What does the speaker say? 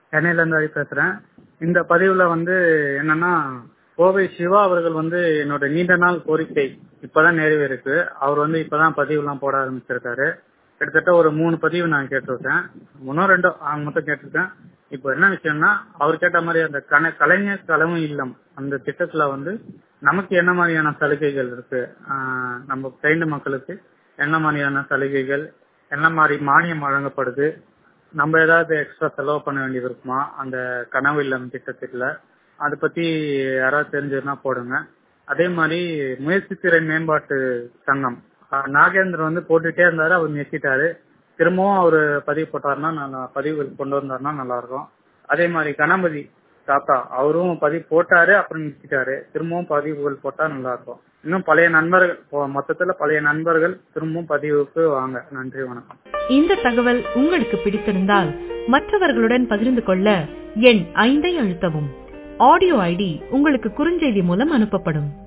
சென்னையில இருந்து ஹரி பேசுறேன் இந்த பதிவுல வந்து என்னன்னா கோவை சிவா அவர்கள் வந்து என்னோட நீண்ட நாள் கோரிக்கை இப்பதான் நிறைவேறிருக்கு அவர் வந்து இப்பதான் பதிவுலாம் போட ஆரம்பிச்சிருக்காரு கிட்டத்தட்ட ஒரு மூணு பதிவு நான் கேட்டிருக்கேன் மூணோ ரெண்டோ அவங்க மட்டும் கேட்டிருக்கேன் இப்போ என்ன விஷயம்னா அவர் கேட்ட மாதிரி அந்த கண கலைஞர் கலவு இல்லம் அந்த திட்டத்துல வந்து நமக்கு என்ன மாதிரியான சலுகைகள் இருக்கு ஆஹ் நம்ம கைண்டு மக்களுக்கு என்ன மாதிரியான சலுகைகள் என்ன மாதிரி மானியம் வழங்கப்படுது நம்ம ஏதாவது எக்ஸ்ட்ரா செலவு பண்ண வேண்டியது இருக்குமா அந்த கனவு இல்லம் திட்டத்துல அதை பத்தி யாராவது தெரிஞ்சதுன்னா போடுங்க அதே மாதிரி முயற்சி திறன் மேம்பாட்டு சங்கம் ஆஹ் நாகேந்திரன் வந்து போட்டுட்டே இருந்தாரு அவர் நிறுத்திட்டாரு திரும்பவும் அவர் பதிவு போட்டாருன்னா நல்லா பதிவுகள் கொண்டு வந்தாருன்னா நல்லா இருக்கும் அதே மாதிரி கணபதி தாத்தா அவரும் பதிவு போட்டாரு அப்புறம் நிறுத்திட்டாரு திரும்பவும் பதிவுகள் போட்டா நல்லா இருக்கும் இன்னும் பழைய நண்பர்கள் இப்போ மொத்தத்துல பழைய நண்பர்கள் திரும்பவும் பதிவுக்கு வாங்க நன்றி வணக்கம் இந்த தகவல் உங்களுக்கு பிடித்திருந்தால் மற்றவர்களுடன் பகிர்ந்து கொள்ள எண் ஐந்தை அழுத்தவும் ஆடியோ ஐடி உங்களுக்கு குறுஞ்செய்தி மூலம் அனுப்பப்படும்